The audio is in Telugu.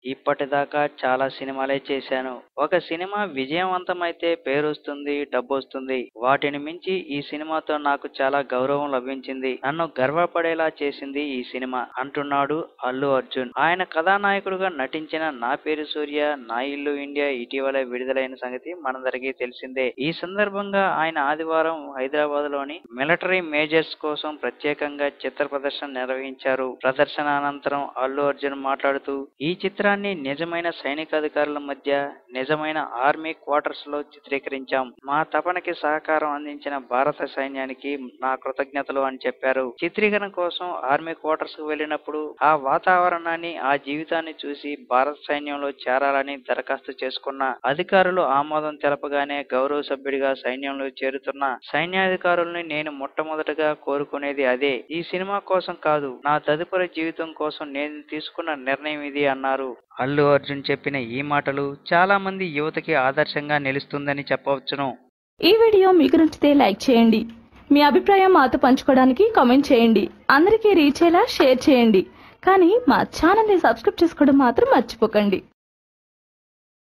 ఇప్పటిదాకా చాలా సినిమాలే చేశాను ఒక సినిమా విజయవంతమైతే పేరొస్తుంది డబ్బొస్తుంది వాటిని మించి ఈ సినిమాతో నాకు చాలా గౌరవం లభించింది నన్ను గర్వపడేలా చేసింది ఈ సినిమా అంటున్నాడు అల్లు అర్జున్ ఆయన కథానాయకుడుగా నటించిన నా పేరు సూర్య నా ఇల్లు ఇండియా ఇటీవల విడుదలైన సంగతి మనందరికీ తెలిసిందే ఈ సందర్భంగా ఆయన ఆదివారం హైదరాబాద్ లోని మిలిటరీ మేజర్స్ కోసం ప్రత్యేకంగా చిత్ర ప్రదర్శన నిర్వహించారు ప్రదర్శన అనంతరం అల్లు అర్జున్ మాట్లాడుతూ ఈ చిత్రాన్ని నిజమైన సైనికాధికారుల మధ్య నిజమైన ఆర్మీ క్వార్టర్స్ లో చిత్రీకరించాం మా తపనకి సహకారం అందించిన భారత సైన్యానికి నా కృతజ్ఞతలు అని చెప్పారు చిత్రీకరణ కోసం ఆర్మీ క్వార్టర్స్ కు వెళ్ళినప్పుడు ఆ వాతావరణాన్ని ఆ జీవితాన్ని చూసి భారత సైన్యంలో చేరాలని దరఖాస్తు చేసుకున్న అధికారులు ఆమోదం తెలపగానే గౌరవ సభ్యుడిగా సైన్యంలో చేరుతున్న సైన్యాధికారుల్ని నేను మొట్టమొదటగా కోరుకునేది అదే ఈ సినిమా కోసం కాదు నా తదుపరి జీవితం కోసం నేను తీసుకున్న నిర్ణయం ఇది అన్నారు అల్లు అర్జున్ చెప్పిన ఈ మాటలు చాలా మంది యువతకి ఆదర్శంగా నిలుస్తుందని చెప్పవచ్చును ఈ వీడియో మీకు నచ్చితే లైక్ చేయండి మీ అభిప్రాయం మాతో పంచుకోవడానికి కామెంట్ చేయండి అందరికీ రీచ్ అయ్యేలా షేర్ చేయండి కానీ మా ఛానల్ని సబ్స్క్రైబ్ చేసుకోవడం మాత్రం మర్చిపోకండి